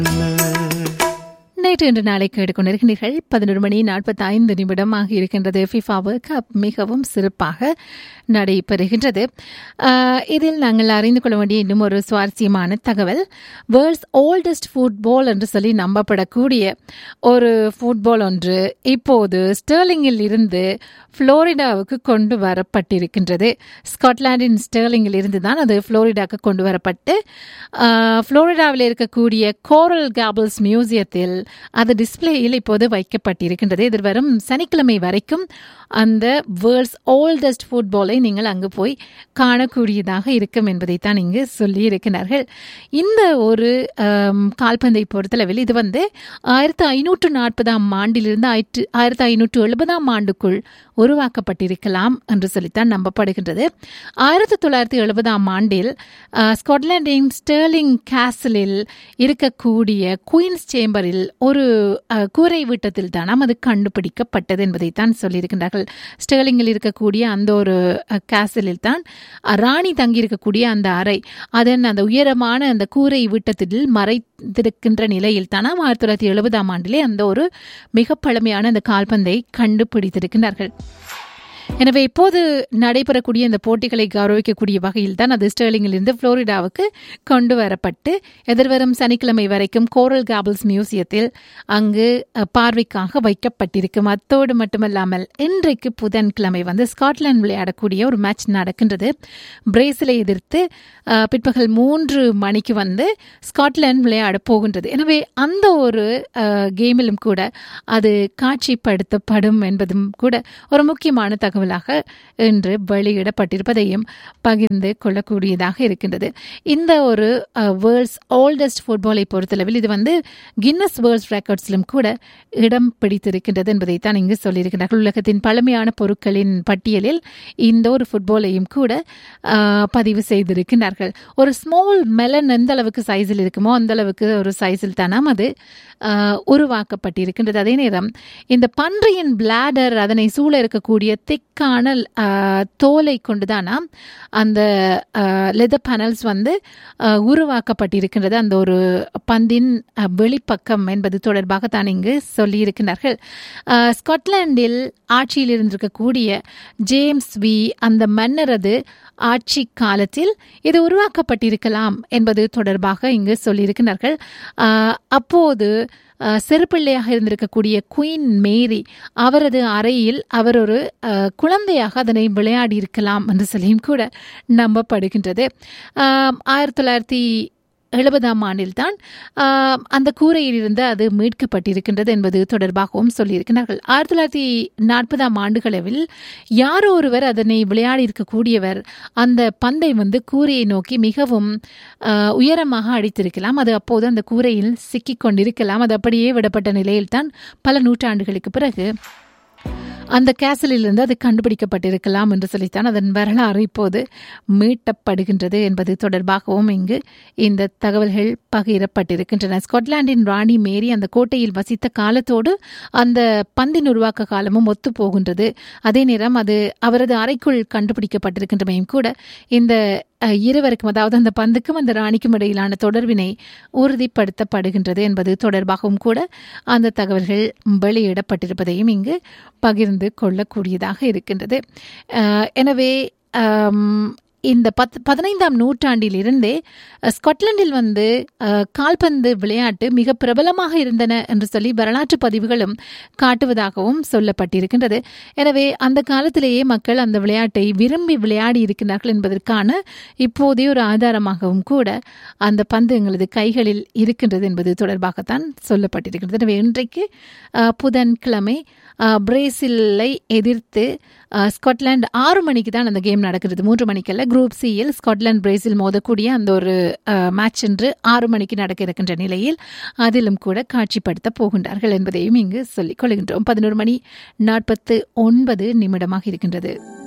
நேற்று இன்று நாளை கேட்டுக்கொண்டிருக்கிறீர்கள் பதினொரு மணி நாற்பத்தி ஐந்து நிமிடமாக இருக்கின்றது ஃபிஃபா வேர்ல்ட் கப் மிகவும் சிறப்பாக நடைபெறுகின்றது ஆஹ் இதில் நாங்கள் அறிந்து கொள்ள வேண்டிய இன்னும் ஒரு சுவாரஸ்யமான தகவல் வேர்ல்ட்ஸ் ஓல்டஸ்ட் ஃபுட்பால் என்று சொல்லி நம்பப்படக்கூடிய ஒரு ஃபுட்பால் ஒன்று இப்போது ஸ்டெர்லிங்கில் இருந்து புளோரிடாவுக்கு கொண்டு வரப்பட்டிருக்கின்றது ஸ்காட்லாண்டின் ஸ்டெர்லிங்கில் இருந்து தான் அது புளோரிடாவுக்கு கொண்டு வரப்பட்டு ஆஹ், புளோரிடாவில் இருக்கக்கூடிய கோரல் கேபிள்ஸ் மியூசியத்தில் அது டிஸ்பிளேயில் இப்போது வைக்கப்பட்டிருக்கின்றது எதிர்வரும் சனிக்கிழமை வரைக்கும் அந்த வேர்ல்ட்ஸ் ஓல்டஸ்ட் ஃபுட்பாலை நீங்கள் அங்கு போய் காணக்கூடியதாக இருக்கும் என்பதைத்தான் இங்கு சொல்லி இருக்கிறார்கள் இந்த ஒரு ஆம், கால்பந்தை பொறுத்தளவில் இது வந்து ஆயிரத்தி ஐநூற்று நாற்பதாம் ஆண்டிலிருந்து ஆயிரத்து ஆயிரத்தி ஐநூற்று எழுபதாம் ஆண்டுக்குள் உருவாக்கப்பட்டிருக்கலாம் என்று சொல்லித்தான் நம்பப்படுகின்றது ஆயிரத்தி தொள்ளாயிரத்தி எழுபதாம் ஆண்டில் அஹ், ஸ்காட்லாந்தின் ஸ்டெர்லிங் கேசலில் இருக்கக்கூடிய குயின்ஸ் சேம்பரில் ஒரு அஹ், கூரை வீட்டத்தில் தானாம் அது கண்டுபிடிக்கப்பட்டது என்பதைத்தான் சொல்லியிருக்கின்றார்கள் ஸ்டெர்லிங்கில் இருக்கக்கூடிய அந்த ஒரு அஹ், கேசலில் தான் அஹ், ராணி தங்கியிருக்கக்கூடிய அந்த அறை அதன் அந்த உயரமான அந்த கூரை வீட்டத்தில் மறைந்திருக்கின்ற நிலையில் தானாம் ஆயிரத்தி தொள்ளாயிரத்தி எழுபதாம் ஆண்டிலே அந்த ஒரு மிக பழமையான அந்த கால்பந்தை கண்டுபிடித்திருக்கிறார்கள் எனவே இப்போது நடைபெறக்கூடிய இந்த போட்டிகளை கௌரவிக்கக்கூடிய வகையில் தான் அது ஸ்டெர்லிங்கிலிருந்து புளோரிடாவுக்கு கொண்டு வரப்பட்டு எதிர்வரும் சனிக்கிழமை வரைக்கும் கோரல் கேபிள்ஸ் மியூசியத்தில் அங்கு அஹ், பார்வைக்காக வைக்கப்பட்டிருக்கும் அத்தோடு மட்டுமல்லாமல் இன்றைக்கு புதன்கிழமை வந்து ஸ்காட்லாந்து விளையாடக்கூடிய ஒரு மேட்ச் நடக்கின்றது பிரேசிலை எதிர்த்து அஹ், பிற்பகல் மூன்று மணிக்கு வந்து ஸ்காட்லாந்து விளையாட போகின்றது எனவே அந்த ஒரு அஹ், கேமிலும் கூட அது காட்சிப்படுத்தப்படும் என்பதும் கூட ஒரு முக்கியமான தகவலாக இன்று வெளியிடப்பட்டிருப்பதையும் பகிர்ந்து கொள்ளக்கூடியதாக இருக்கின்றது இந்த ஒரு வேர்ல்ட்ஸ் ஓல்டஸ்ட் ஃபுட்பாலை பொறுத்தளவில் இது வந்து கின்னஸ் வேர்ல்ட்ஸ் ரெக்கார்ட்ஸிலும் கூட இடம் பிடித்திருக்கின்றது என்பதைத்தான் இங்கு சொல்லியிருக்கிறார்கள் உலகத்தின் பழமையான பொருட்களின் பட்டியலில் இந்த ஒரு ஃபுட்பாலையும் கூட அஹ், பதிவு செய்திருக்கிறார்கள் ஒரு ஸ்மால் மெலன் எந்த அளவுக்கு சைஸில் இருக்குமோ அந்த அளவுக்கு ஒரு சைஸில் தானாம் அது அஹ், உருவாக்கப்பட்டிருக்கின்றது அதே நேரம் இந்த பன்றியின் பிளாடர் அதனை சூழ இருக்கக்கூடிய திக்கான அஹ், தோலை கொண்டுதானாம் அந்த லெதர் பேனல்ஸ் வந்து அஹ், உருவாக்கப்பட்டிருக்கின்றது அந்த ஒரு பந்தின் அஹ், வெளிப்பக்கம் என்பது தொடர்பாக தான் இங்கு சொல்லியிருக்கிறார்கள் அஹ், ஸ்காட்லாந்தில் ஆட்சியில் இருந்திருக்கக்கூடிய ஜேம்ஸ் வி அந்த மன்னரது ஆட்சி காலத்தில் இது உருவாக்கப்பட்டிருக்கலாம் என்பது தொடர்பாக இங்கு சொல்லியிருக்கிறார்கள் அஹ், அப்போது அஹ், சிறுபிள்ளையாக இருந்திருக்கக்கூடிய குயின் மேரி அவரது அறையில் அவர் ஒரு அஹ், குழந்தையாக அதனை விளையாடி இருக்கலாம் என்று சொல்லியும் கூட நம்பப்படுகின்றது ஆம், ஆயிரத்தி தொள்ளாயிரத்தி எழுபதாம் ஆண்டில் தான் அந்த கூரையில் இருந்து அது மீட்கப்பட்டிருக்கின்றது என்பது தொடர்பாகவும் சொல்லியிருக்கிறார்கள் ஆயிரத்தி தொள்ளாயிரத்தி நாற்பதாம் ஆண்டுகளவில் யாரோ ஒருவர் அதனை விளையாடி இருக்கக்கூடியவர் அந்த பந்தை வந்து கூரையை நோக்கி மிகவும் ஆஹ், உயரமாக அடித்திருக்கலாம் அது அப்போது அந்த கூரையில் சிக்கிக் கொண்டிருக்கலாம் அது அப்படியே விடப்பட்ட நிலையில்தான் பல நூற்றாண்டுகளுக்கு பிறகு அந்த கேசலிலிருந்து அது கண்டுபிடிக்கப்பட்டிருக்கலாம் என்று சொல்லித்தான் அதன் வரலாறு இப்போது மீட்டப்படுகின்றது என்பது தொடர்பாகவும் இங்கு இந்த தகவல்கள் பகிரப்பட்டிருக்கின்றன ஸ்காட்லாந்தின் ராணி மேரி அந்த கோட்டையில் வசித்த காலத்தோடு அந்த பந்தின் உருவாக்க காலமும் ஒத்து போகின்றது அதே நேரம் அது அவரது அறைக்குள் கண்டுபிடிக்கப்பட்டிருக்கின்றமையும் கூட இந்த அஹ், இருவருக்கும் அதாவது அந்த பந்துக்கும் அந்த ராணிக்கும் இடையிலான தொடர்பினை உறுதிப்படுத்தப்படுகின்றது என்பது தொடர்பாகவும் கூட அந்த தகவல்கள் வெளியிடப்பட்டிருப்பதையும் இங்கு பகிர்ந்து கொள்ளக்கூடியதாக இருக்கின்றது அஹ், எனவே ஆம், இந்த பத் பதினைந்தாம் நூற்றாண்டிலிருந்தே அஹ், ஸ்காட்லாந்தில் வந்து அஹ், கால்பந்து விளையாட்டு மிக பிரபலமாக இருந்தன என்று சொல்லி வரலாற்று பதிவுகளும் காட்டுவதாகவும் சொல்லப்பட்டிருக்கின்றது எனவே அந்த காலத்திலேயே மக்கள் அந்த விளையாட்டை விரும்பி விளையாடி இருக்கிறார்கள் என்பதற்கான இப்போதைய ஒரு ஆதாரமாகவும் கூட அந்த பந்து எங்களது கைகளில் இருக்கின்றது என்பது தொடர்பாகத்தான் சொல்லப்பட்டிருக்கின்றது எனவே இன்றைக்கு அஹ், புதன்கிழமை அஹ், பிரேசிலை எதிர்த்து அஹ், ஸ்காட்லாந்து ஆறு மணிக்கு தான் அந்த கேம் நடக்கிறது மூன்று மணிக்கல்ல குரூப் சியில் ஸ்காட்லாந்து பிரேசில் மோதக்கூடிய அந்த ஒரு மேட்ச் என்று ஆறு மணிக்கு நடக்க இருக்கின்ற நிலையில் அதிலும் கூட காட்சிப்படுத்த போகின்றார்கள் என்பதையும் இங்கு சொல்லிக் கொள்கின்றோம் பதினோரு மணி நாற்பத்து ஒன்பது நிமிடமாக இருக்கின்றது